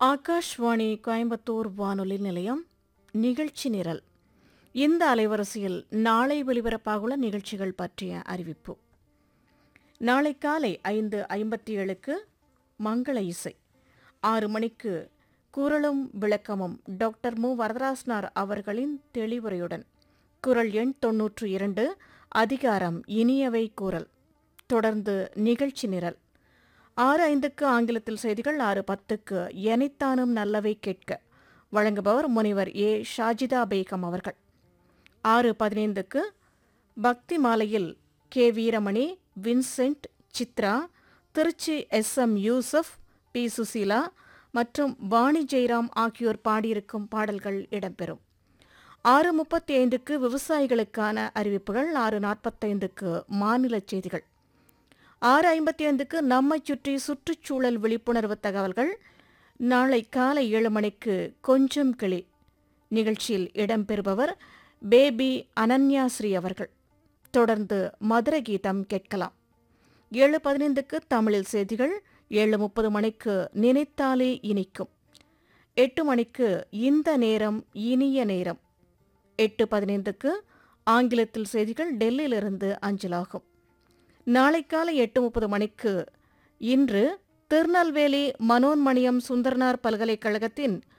ஆகாஷ்வாணி கோயம்புத்தூர் வானொலி நிலையம் நிகழ்ச்சி நிரல் இந்த அலைவரிசையில் நாளை ஒலிபரப்பாகுள்ள நிகழ்ச்சிகள் பற்றிய அறிவிப்பு நாளை காலை ஐந்து ஐம்பத்தி ஏழுக்கு மங்கள இசை ஆறு மணிக்கு குரலும் விளக்கமும் டாக்டர் மு வரதராசனார் அவர்களின் தெளிவுரையுடன் குரல் எண் தொன்னூற்று இரண்டு அதிகாரம் இனியவை கூறல் தொடர்ந்து நிகழ்ச்சி நிரல் ஆறு ஐந்துக்கு ஆங்கிலத்தில் செய்திகள் ஆறு பத்துக்கு எனைத்தானும் நல்லவை கேட்க வழங்குபவர் முனைவர் ஏ ஷாஜிதா பேகம் அவர்கள் ஆறு பதினைந்துக்கு பக்தி மாலையில் K Veeramani Vincent Chitra Trichy S M Yusuf P Susheela மற்றும் வாணி ஜெயராம் ஆகியோர் பாடியிருக்கும் பாடல்கள் இடம்பெறும் ஆறு முப்பத்தி ஐந்துக்கு விவசாயிகளுக்கான அறிவிப்புகள் ஆறு நாற்பத்தைந்துக்கு மாநில செய்திகள் ஆறு ஐம்பத்தி ஐந்துக்கு நம்மை சுற்றி சுற்றுச்சூழல் விழிப்புணர்வு தகவல்கள் நாளை காலை ஏழு மணிக்கு கொஞ்சம் கிளி நிகழ்ச்சியில் இடம்பெறுபவர் பேபி அனன்யாஸ்ரீ அவர்கள் தொடர்ந்து மதுர கீதம் கேட்கலாம் ஏழு பதினைந்துக்கு தமிழில் செய்திகள் ஏழு முப்பது மணிக்கு நினைத்தாலே இனிக்கும் எட்டு மணிக்கு இந்த நேரம் இனிய நேரம் எட்டு பதினைந்துக்கு ஆங்கிலத்தில் செய்திகள் டெல்லியிலிருந்து அஞ்சலாகும் நாளை காலை எட்டு முப்பது மணிக்கு இன்று திருநெல்வேலி மனோன்மணியம் சுந்தரனார் பல்கலைக்கழகத்தின்